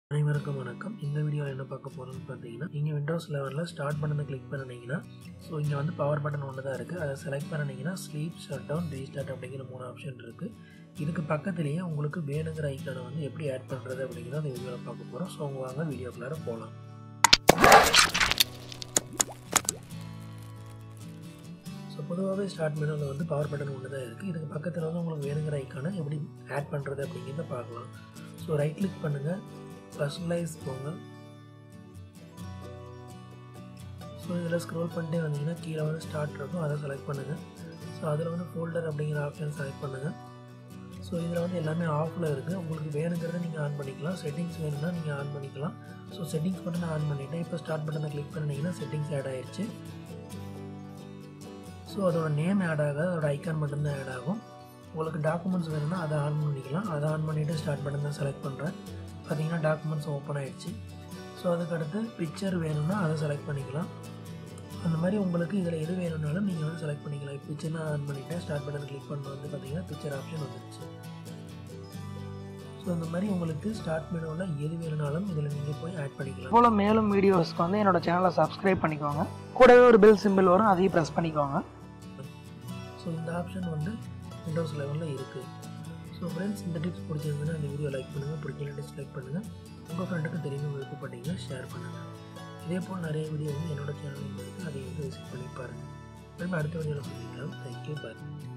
அனைவருக்கும் வணக்கம் இந்த வீடியோவில் என்ன பார்க்க போகிறோம்னு பார்த்தீங்கன்னா நீங்கள் விண்டோஸ் லெவலில் ஸ்டார்ட் பண்ணதை கிளிக் பண்ணிங்கன்னா ஸோ இங்கே வந்து பவர் பட்டன் ஒன்று தான் இருக்குது அதை செலக்ட் பண்ணிங்கன்னா ஸ்லீப் ஷட் டவுன் ரீஸ்டார்ட் அப்படிங்கிற மூணு ஆப்ஷன் இருக்குது இதுக்கு பக்கத்துலேயே உங்களுக்கு வேணுங்கிற ஐக்கானை வந்து எப்படி ஆட் பண்ணுறது அப்படிங்கிறத அந்த வீடியோவில் பார்க்க போகிறோம் ஸோ உங்க வாங்க வீடியோக்குள்ளார போகலாம் ஸோ பொதுவாகவே ஸ்டார்ட் மெனுவில் வந்து பவர் பட்டன் ஒன்று தான் இருக்குது இதுக்கு பக்கத்தில் வந்து உங்களுக்கு வேணுங்கிற ஐக்கானை எப்படி ஆட் பண்ணுறது அப்படிங்கிறத பார்க்கலாம் ஸோ ரைட் கிளிக் பண்ணுங்கள் பர்சனலைஸ் போங்க ஸோ இதில் ஸ்க்ரோல் பண்ணிட்டே வந்தீங்கன்னா கீழே வந்து ஸ்டார்ட் இருக்கும் அதை செலக்ட் பண்ணுங்கள் ஸோ அதில் வந்து ஃபோல்டர் அப்படிங்கிற ஆப்ஷன் செலக்ட் பண்ணுங்கள் ஸோ இதில் வந்து எல்லாமே ஆஃபில் இருக்குது உங்களுக்கு வேணுங்கிறத நீங்கள் ஆன் பண்ணிக்கலாம் செட்டிங்ஸ் வேணும்னா நீங்கள் ஆன் பண்ணிக்கலாம் ஸோ செட்டிங்ஸ் மட்டும் நான் ஆன் பண்ணிட்டேன் இப்போ ஸ்டார்ட் பட்டனை கிளிக் பண்ணிங்கன்னா செட்டிங்ஸ் ஆட் ஆயிடுச்சு ஸோ அதோட நேம் ஆட் ஆகாது அதோட ஐக்கான் மட்டும்தான் ஆட் ஆகும் உங்களுக்கு டாக்குமெண்ட்ஸ் வேணும்னா அதை ஆன் பண்ணிக்கலாம் அதை ஆன் பண்ணிவிட்டு ஸ்டார்ட் பட்டன் தான் செலக்ட் பண்ணுறேன் பார்த்தீங்கன்னா டாக்குமெண்ட்ஸ் ஓப்பன் ஆகிடுச்சு ஸோ அதுக்கடுத்து பிக்சர் வேணும்னா அதை செலக்ட் பண்ணிக்கலாம் அந்த மாதிரி உங்களுக்கு இதில் எது வேணும்னாலும் நீங்கள் வந்து செலக்ட் பண்ணிக்கலாம் பிக்சர்னா ஆன் பண்ணிவிட்டேன் ஸ்டார்ட் பட்டன் கிளிக் பண்ண வந்து பார்த்தீங்கன்னா பிக்சர் ஆப்ஷன் வந்துருச்சு ஸோ இந்த மாதிரி உங்களுக்கு ஸ்டார்ட் மெனுவில் எது வேணும்னாலும் இதில் நீங்கள் போய் ஆட் பண்ணிக்கலாம் போல் மேலும் வீடியோஸ்க்கு வந்து என்னோட சேனலை சப்ஸ்கிரைப் பண்ணிக்கோங்க கூடவே ஒரு பெல் சிம்பிள் வரும் அதையும் ப்ரெஸ் பண்ணிக்கோங்க ஸோ இந்த ஆப்ஷன் வந்து விண்டோஸ் லெவலில் இருக்குது ஸோ ஃப்ரெண்ட்ஸ் இந்த டிப்ஸ் பிடிச்சிருந்ததுன்னா இந்த வீடியோ லைக் பண்ணுங்கள் பிடிக்கல டிஸ்லைக் பண்ணுங்கள் உங்கள் ஃப்ரெண்டுக்கு தெரியும் விருப்பப்பட்டீங்கன்னா ஷேர் பண்ணுங்கள் இதே போல் நிறைய வீடியோ வந்து என்னோட சேனலில் இருக்குது அதை வந்து விசிட் பண்ணி பாருங்கள் திரும்ப அடுத்த வீடியோவில் சந்திக்கலாம் தேங்க்யூ பாய்